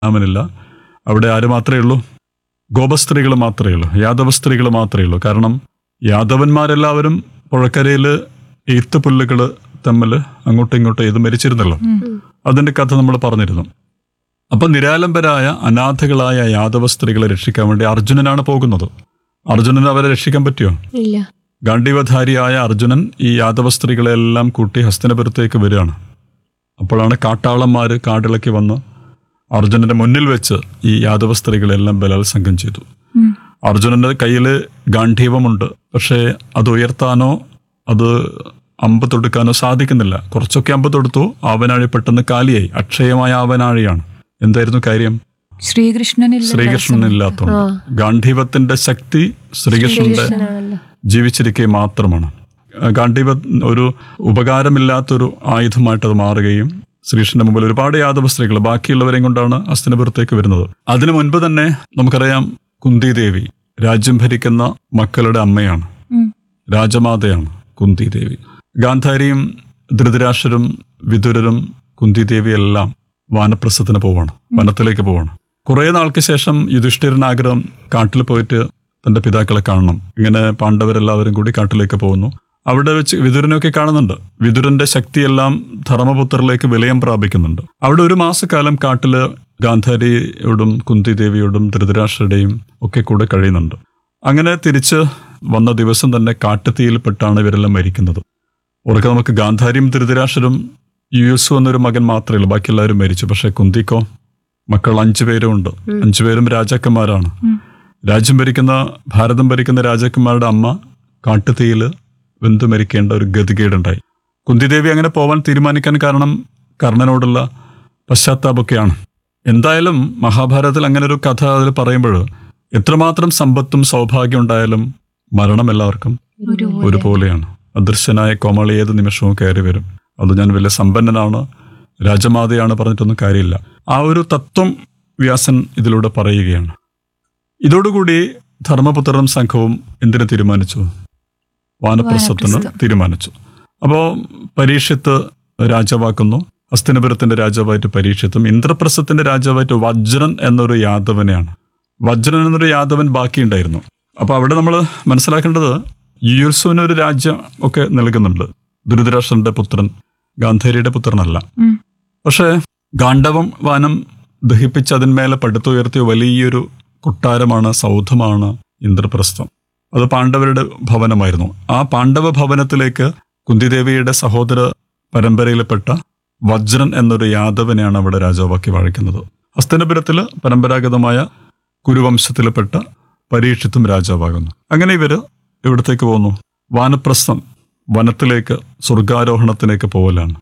രാമനില്ല അവിടെ ആര് മാത്രമേ ഉള്ളൂ ഗോപസ്ത്രീകൾ മാത്രമേ ഉള്ളൂ യാദവ സ്ത്രീകൾ മാത്രമേ ഉള്ളൂ കാരണം യാദവന്മാരെല്ലാവരും പുഴക്കരയിൽ എയ്ത്ത് പുല്ലുകൾ തമ്മിൽ അങ്ങോട്ടും ഇങ്ങോട്ടും ഇത് മരിച്ചിരുന്നല്ലോ അതിന്റെ കഥ നമ്മൾ പറഞ്ഞിരുന്നു അപ്പൊ നിരാലംബരായ അനാഥകളായ യാദവ സ്ത്രീകളെ രക്ഷിക്കാൻ വേണ്ടി അർജുനനാണ് പോകുന്നത് അർജുനന് അവരെ രക്ഷിക്കാൻ പറ്റിയോ ഇല്ല ഗാണ്ഡീവധാരിയായ അർജുനൻ ഈ യാദവ സ്ത്രീകളെല്ലാം കൂട്ടി ഹസ്തനപുരത്തേക്ക് വരികയാണ് അപ്പോഴാണ് കാട്ടാളന്മാർ കാടിളക്കി വന്ന് അർജുനന്റെ മുന്നിൽ വെച്ച് ഈ യാദവ സ്ത്രീകളെല്ലാം ബലാത്സംഗം ചെയ്തു അർജുനന്റെ കയ്യിൽ ഗാന്ധീവമുണ്ട് പക്ഷേ അത് ഉയർത്താനോ അത് അമ്പ് തൊടുക്കാനോ സാധിക്കുന്നില്ല കുറച്ചൊക്കെ അമ്പ് തൊടുത്തു ആവനാഴി പെട്ടെന്ന് കാലിയായി അക്ഷയമായ ആവനാഴിയാണ് എന്തായിരുന്നു കാര്യം ശ്രീകൃഷ്ണനില്ല ശ്രീകൃഷ്ണനില്ലാത്തതുകൊണ്ട് ഗാന്ധീവത്തിന്റെ ശക്തി ശ്രീകൃഷ്ണന്റെ ആണല്ലോ ജീവിച്ചിരിക്കെ മാത്രമാണ് ഗാന്ധീവ ഒരു ഉപകാരമില്ലാത്തൊരു ആയുധമായിട്ട് അത് മാറുകയും ശ്രീകൃഷ്ണന്റെ മുമ്പിൽ ഒരുപാട് യാദവ സ്ത്രീകൾ ബാക്കിയുള്ളവരെയും കൊണ്ടാണ് അസ്തനപുരത്തേക്ക് വരുന്നത് അതിനു മുൻപ് തന്നെ നമുക്കറിയാം കുന്തിദേവി രാജ്യം ഭരിക്കുന്ന മക്കളുടെ അമ്മയാണ് രാജമാതയാണ് കുന്തിദേവി ഗാന്ധാരിയും ധൃതരാഷ്ട്രരും വിതുരരും കുന്തിദേവി എല്ലാം വാനപ്രസ്ഥത്തിന് പോവാണ് വനത്തിലേക്ക് പോവാണ് കുറെ നാൾക്ക് ശേഷം യുധിഷ്ഠിരൻ ആഗ്രഹം കാട്ടിൽ പോയിട്ട് തന്റെ പിതാക്കളെ കാണണം ഇങ്ങനെ പാണ്ഡവരെല്ലാവരും കൂടി കാട്ടിലേക്ക് പോകുന്നു അവിടെ വെച്ച് വിതുരനൊക്കെ കാണുന്നുണ്ട് വിതുരന്റെ ശക്തിയെല്ലാം ധർമ്മപുത്രരിലേക്ക് വിലയം പ്രാപിക്കുന്നുണ്ട് അവിടെ ഒരു മാസക്കാലം കാട്ടില് ഗാന്ധാരിയോടും കുന്തിദേവിയോടും ധൃതരാഷ്ട്രയുടെയും ഒക്കെ കൂടെ കഴിയുന്നുണ്ട് അങ്ങനെ തിരിച്ച് വന്ന ദിവസം തന്നെ കാട്ടുതീയിൽപ്പെട്ടാണ് ഇവരെല്ലാം മരിക്കുന്നത് ഓർക്കെ നമുക്ക് ഗാന്ധാരിയും ധൃതരാഷ്ട്രരും യുയുസു എന്നൊരു മകൻ മാത്രമേ ഉള്ളൂ ബാക്കി എല്ലാവരും മരിച്ചു പക്ഷെ കുന്തിക്കോ മക്കൾ അഞ്ചു പേരും ഉണ്ട് അഞ്ചുപേരും രാജാക്കന്മാരാണ് രാജ്യം ഭരിക്കുന്ന ഭാരതം ഭരിക്കുന്ന രാജാക്കന്മാരുടെ അമ്മ കാട്ടുതീയിൽ വെന്തു മരിക്കേണ്ട ഒരു ഗതികേടുണ്ടായി കുന്തിദേവി അങ്ങനെ പോവാൻ തീരുമാനിക്കാൻ കാരണം കർണനോടുള്ള പശ്ചാത്താപമൊക്കെയാണ് എന്തായാലും മഹാഭാരതത്തിൽ അങ്ങനെ ഒരു കഥ അതിൽ പറയുമ്പോൾ എത്രമാത്രം സമ്പത്തും സൗഭാഗ്യം ഉണ്ടായാലും മരണം എല്ലാവർക്കും ഒരുപോലെയാണ് അദൃശ്യനായ കോമളി ഏത് നിമിഷവും കയറി വരും അത് ഞാൻ വലിയ സമ്പന്നനാണ് രാജമാതയാണ് പറഞ്ഞിട്ടൊന്നും കാര്യമില്ല ആ ഒരു തത്വം വ്യാസൻ ഇതിലൂടെ പറയുകയാണ് ഇതോടുകൂടി ധർമ്മപുത്രനും സംഘവും എന്തിനു തീരുമാനിച്ചു വാനപ്രസ്ഥത്തിന് തീരുമാനിച്ചു അപ്പോൾ പരീക്ഷത്ത് രാജാവാക്കുന്നു ഹസ്തിനപുരത്തിന്റെ രാജാവായിട്ട് പരീക്ഷത്തും ഇന്ദ്രപ്രസ്ഥത്തിന്റെ രാജാവായിട്ട് വജ്രൻ എന്നൊരു യാദവനെയാണ് വജ്രൻ എന്നൊരു യാദവൻ ബാക്കിയുണ്ടായിരുന്നു അപ്പൊ അവിടെ നമ്മൾ മനസ്സിലാക്കേണ്ടത് യുയുത്സുവിന് ഒരു രാജ്യം ഒക്കെ നൽകുന്നുണ്ട് ധൃതരാഷ്ട്രന്റെ പുത്രൻ ഗാന്ധാരിയുടെ പുത്രനല്ല പക്ഷേ ഗാണ്ഡവം വാനം ദഹിപ്പിച്ച് അതിന്മേലെ പടുത്തുയർത്തിയ വലിയൊരു കൊട്ടാരമാണ് സൗധമാണ് ഇന്ദ്രപ്രസ്ഥം അത് പാണ്ഡവരുടെ ഭവനമായിരുന്നു ആ പാണ്ഡവ ഭവനത്തിലേക്ക് കുന്തിദേവിയുടെ സഹോദര പരമ്പരയിൽപ്പെട്ട വജ്രൻ എന്നൊരു യാദവനെയാണ് അവിടെ രാജാവാക്കി വാഴിക്കുന്നത് ഹസ്തനപുരത്തില് പരമ്പരാഗതമായ കുരുവംശത്തിൽപ്പെട്ട പരീക്ഷത്തും രാജാവാകുന്നു അങ്ങനെ ഇവര് എവിടത്തേക്ക് പോകുന്നു വാനപ്രസ്ഥം വനത്തിലേക്ക് സ്വർഗാരോഹണത്തിലേക്ക് പോകലാണ്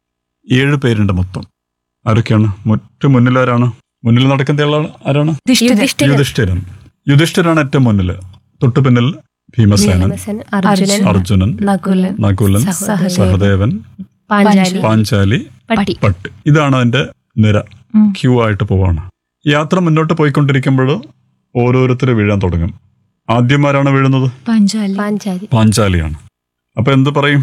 ഏഴ് പേരുണ്ട് മൊത്തം ആരൊക്കെയാണ് മുറ്റു മുന്നിലാരാണ് മുന്നിൽ നടക്കുന്ന ആളാണ് ആരാണ് യുധിഷ്ഠിരൻ യുധിഷ്ഠിരൻ യുധിഷ്ഠിരാണ് ഏറ്റവും മുന്നിൽ തൊട്ടു പിന്നിൽ ഭീമസേനൻ ഭീമസേനൻ, അർജുനൻ അർജുനൻ നകുലൻ നകുലൻ സഹദേവൻ പാഞ്ചാലി പാഞ്ചാലി പട്ടി പട്ട് ഇതാണ് അതിന്റെ നിര ഉം. ക്യൂ ആയിട്ട് പോവാണ് യാത്ര മുന്നോട്ട് പോയിക്കൊണ്ടിരിക്കുമ്പോൾ ഓരോരുത്തർ വീഴാൻ തുടങ്ങും ആദ്യമാരാണ് വീഴുന്നത് പാഞ്ചാലി പാഞ്ചാലി പാഞ്ചാലിയാണ് അപ്പൊ എന്ത് പറയും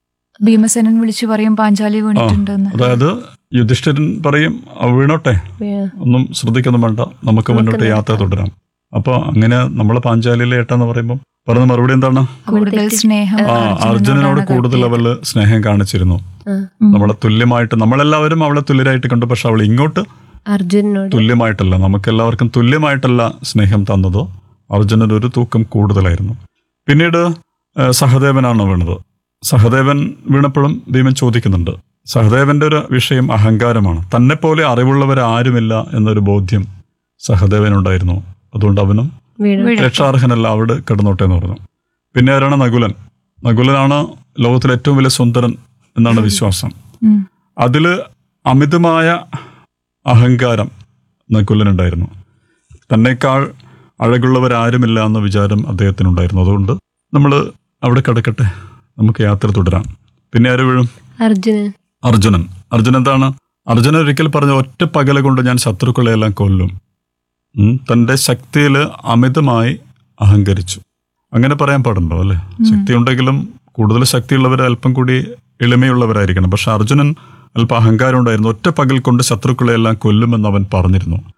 ഭീമസേനൻ വിളിച്ചു പറയും പാഞ്ചാലി വീണിട്ടുണ്ടെന്ന് അതായത് യുധിഷ്ഠിരൻ പറയും "അവ വീണോട്ടെ വീ- ഒന്നും ശ്രദ്ധിക്കൊന്നും വേണ്ട നമുക്ക് മുന്നോട്ട് യാത്ര തുടരാം അപ്പൊ അങ്ങനെ നമ്മൾ പാഞ്ചാലിയിലെ ഏട്ടാന്ന് പറയുമ്പോൾ പറഞ്ഞ മറുപടി എന്താണ് കൂടുതൽ സ്നേഹം ആ അർജുനനോട് കൂടുതൽ അവള് സ്നേഹം കാണിച്ചിരുന്നു ആ, നമ്മളെ തുല്യമായിട്ട് നമ്മളെല്ലാവരും അവളെ തുല്യരായിട്ട് കണ്ടു പക്ഷെ അവൾ ഇങ്ങോട്ട് അർജുനനോട് തുല്യമായിട്ടല്ല നമുക്കെല്ലാവർക്കും തുല്യമായിട്ടല്ല സ്നേഹം തന്നത് അർജുനന് ഒരു തൂക്കം കൂടുതലായിരുന്നു പിന്നീട് ആ, സഹദേവനാണ് വീണത് സഹദേവൻ വീണപ്പോഴും ഭീമൻ ചോദിക്കുന്നുണ്ട് സഹദേവന്റെ ഒരു വിഷയം അഹങ്കാരമാണ് തന്നെ പോലെ അറിവുള്ളവരാരുമില്ല എന്നൊരു ബോധ്യം സഹദേവനുണ്ടായിരുന്നു അതുകൊണ്ട് അവനും വീണു രക്ഷാർഹനല്ല അവിടെ കിടന്നോട്ടെ എന്ന് പറഞ്ഞു പിന്നെ ആരാണ് നകുലൻ നകുലനാണ് ലോകത്തിലെ ഏറ്റവും വലിയ സുന്ദരൻ എന്നാണ് വിശ്വാസം ഉം. അതില് അമിതമായ അഹങ്കാരം നകുലനുണ്ടായിരുന്നു തന്നെക്കാൾ അഴകുള്ളവരാരുമില്ല എന്ന വിചാരം അദ്ദേഹത്തിനുണ്ടായിരുന്നു അതുകൊണ്ട് നമ്മൾ അവിടെ കിടക്കട്ടെ നമുക്ക് യാത്ര തുടരാം പിന്നെ ആര് വീഴും അർജുനൻ അർജുനൻ അർജുനൻ എന്താണ് അർജുനൻ ഒരിക്കൽ പറഞ്ഞ ഒറ്റ പകല കൊണ്ട് ഞാൻ ശത്രുക്കളെയെല്ലാം കൊല്ലും ഉം, തന്റെ ശക്തിയിൽ അമിതമായി അഹങ്കരിച്ചു അങ്ങനെ പറയാൻ പാടുണ്ടോ അല്ലെ ശക്തി ഉണ്ടെങ്കിലും കൂടുതൽ ശക്തിയുള്ളവർ അല്പം കൂടി എളിമയുള്ളവരായിരിക്കണം പക്ഷെ അർജുനൻ അല്പം അഹങ്കാരം ഉണ്ടായിരുന്നു ഒറ്റ പകൽ കൊണ്ട് ശത്രുക്കളെയെല്ലാം കൊല്ലുമെന്ന് അവൻ പറഞ്ഞിരുന്നു